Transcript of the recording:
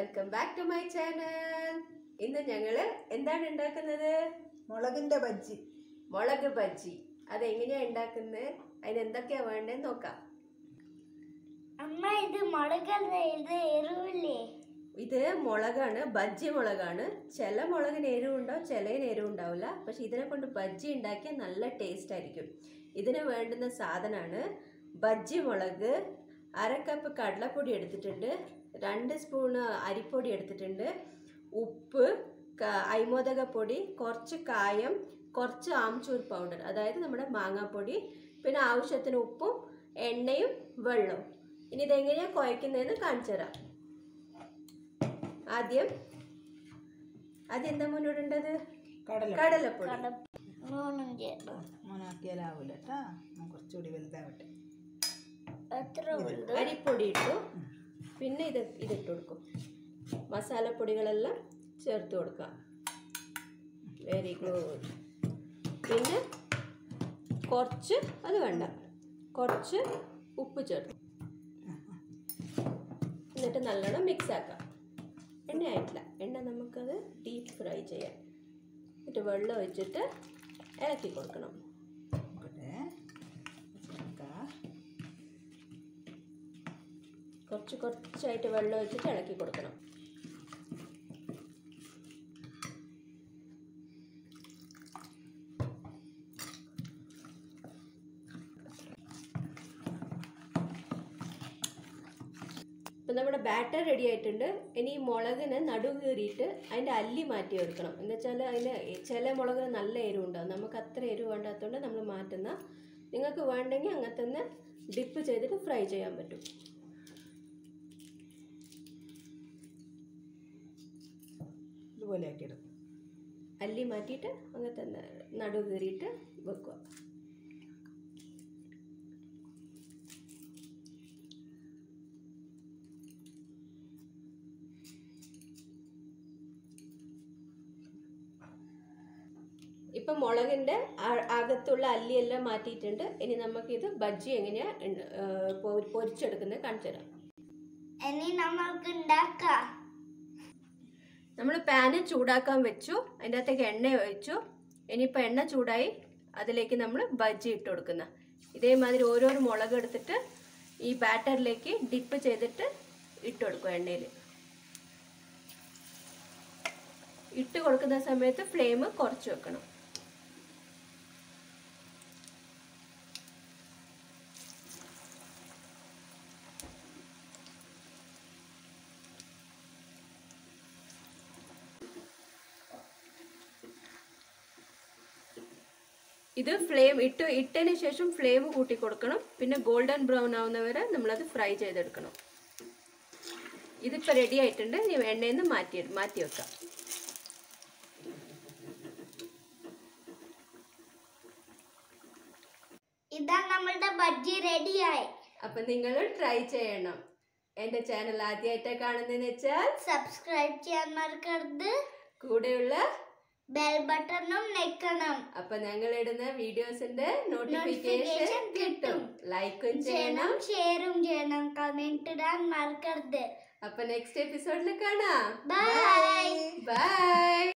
Welcome back to my channel ഇന്ന് ഞങ്ങള് എന്താണ് ഉണ്ടാക്കുന്നത് മുളകിന്റെ ബജ്ജി മുളക് ബജ്ജി അതെങ്ങനെയാ ഉണ്ടാക്കുന്നത് അതിന് എന്തൊക്കെയാ വേണ്ടത് നോക്കാം അമ്മ ഇത് മുളകല്ല ഇത് എരിവില്ലേ ഇത് മുളകാണ് ബജ്ജി മുളകാണ് ചില മുളകിന് എരിവുണ്ടാവും ചിലതിന് എരിവുണ്ടാവില്ല പക്ഷെ ഇതിനെ കൊണ്ട് ബജ്ജി ഉണ്ടാക്കിയാൽ നല്ല ടേസ്റ്റ് ആയിരിക്കും ഇതിന് വേണ്ടുന്ന സാധനമാണ് ബജ്ജി മുളക് അര കപ്പ് കടലപ്പൊടി എടുത്തിട്ടുണ്ട് രണ്ട് സ്പൂണ് അരിപ്പൊടി എടുത്തിട്ടുണ്ട് ഉപ്പ് ക- അരിമോദകപ്പൊടി കുറച്ച് കായം കുറച്ച് ആംചൂർ പൗഡർ അതായത് നമ്മുടെ മാങ്ങാപ്പൊടി പിന്നെ ആവശ്യത്തിന് ഉപ്പും എണ്ണയും വെള്ളവും ഇനി ഇതെങ്ങനെയാണ് കുഴക്കുന്നതെന്ന് കാണിച്ചു തരാം ആദ്യം ആദ്യം എന്താ മുന്നോട്ടുണ്ടത് കടല കടലപ്പൊടി മൂന്നും ചേർന്നു മൂന്നാക്കിയാലാവൂല കേട്ടാ കുറച്ചുകൂടി വലുതാവട്ടെ എത്ര ഉണ്ട് അരിപ്പൊടി ഇട്ടു പിന്നെ ഇത് ഇതിട്ട് കൊടുക്കും മസാലപ്പൊടികളെല്ലാം ചേർത്ത് കൊടുക്കാം വെരി ഗുഡ് പിന്നെ കുറച്ച് അത് വേണ്ട കുറച്ച് ഉപ്പ് ചേർത്ത് എന്നിട്ട് നല്ലോണം മിക്സ് ആക്കാം എണ്ണ ആയിട്ടില്ല എണ്ണ നമുക്കത് ഡീപ്പ് ഫ്രൈ ചെയ്യാം എന്നിട്ട് വെള്ളം ഒഴിച്ചിട്ട് ഇളക്കി കൊടുക്കണം നോക്കട്ടെ നോക്കാം. കുറച്ച് കുറച്ചായിട്ട് വെള്ളം ഒഴിച്ചിട്ട് ഇളക്കി കൊടുക്കണം ഇപ്പം നമ്മുടെ ബാറ്റർ റെഡി ആയിട്ടുണ്ട് ഇനി ഈ മുളകിന് നടു കീറിയിട്ട് അതിൻ്റെ അല്ലി മാറ്റി വെക്കണം എന്ന് വെച്ചാൽ അതിന് ചില മുളകിന് നല്ല എരിവ് ഉണ്ടാവും നമുക്ക് അത്ര എരിവ് വേണ്ടാത്തതുകൊണ്ട് നമ്മൾ മാറ്റുന്ന നിങ്ങൾക്ക് വേണ്ടെങ്കിൽ അങ്ങനെ തന്നെ ഡിപ്പ് ചെയ്തിട്ട് ഫ്രൈ ചെയ്യാൻ പറ്റും ഇതുപോലെ ആക്കിയിടും അല്ലി മാറ്റിയിട്ട് അങ്ങനെ തന്നെ നടു കീറിയിട്ട് വെക്കുക ഇപ്പം മുളകിൻ്റെ ആ- അകത്തുള്ള അല്ലിയെല്ലാം മാറ്റിയിട്ടുണ്ട് ഇനി നമുക്കിത് ബജ്ജി എങ്ങനെയാണ് പൊരിച്ചെടുക്കുന്നത് കാണിച്ചു തരാം ഇനി നമ്മൾക്ക് ഉണ്ടാക്കാം നമ്മൾ പാന് ചൂടാക്കാൻ വെച്ചു അതിൻ്റെ അകത്തേക്ക് എണ്ണ ഒഴിച്ചു ഇനിയിപ്പോൾ എണ്ണ ചൂടായി അതിലേക്ക് നമ്മൾ ബജ്ജി ഇട്ട് കൊടുക്കുന്ന ഇതേമാതിരി ഓരോരോ മുളക് എടുത്തിട്ട് ഈ ബാറ്ററിലേക്ക് ഡിപ്പ് ചെയ്തിട്ട് ഇട്ട് കൊടുക്കും എണ്ണയിൽ ഇട്ട് കൊടുക്കുന്ന സമയത്ത് ഫ്ലെയിം കുറച്ച് വെക്കണം ഇത് ഫ്ലെയിം ഇട്ട് ഇട്ടതിന് ശേഷം ഫ്ലെയിം കൂട്ടി കൊടുക്കണം പിന്നെ ഗോൾഡൻ ബ്രൗൺ ആവുന്നവരെ നമ്മളത് ഫ്രൈ ചെയ്തെടുക്കണം ഇതിപ്പോൾ റെഡി ആയിട്ടുണ്ട് ഇനി എണ്ണയിൽ നിന്ന് മാറ്റി മാറ്റി വെക്കാം ഇതാ നമ്മളുടെ ബജ്ജി റെഡിയായി അപ്പം നിങ്ങൾ ട്രൈ ചെയ്യണം എൻ്റെ ചാനൽ ആദ്യമായിട്ട് കാണുന്നതെന്ന് വെച്ചാൽ സബ്സ്ക്രൈബ് ചെയ്യാൻ മറക്കരുത് കൂടെയുള്ള ബെൽ ബട്ടണും നെക്കണം അപ്പൊ ഞങ്ങൾ ഇടുന്ന വീഡിയോസിന്റെ നോട്ടിഫിക്കേഷൻ Notification കിട്ടും ലൈക്കും ചെയ്യണം ചെയ്യണം ഷെയറും ചെയ്യണം കമന്റ് ഇടാൻ മറക്കരുത് അപ്പൊ നെക്സ്റ്റ് എപ്പിസോഡിൽ കാണാം ബൈ ബൈ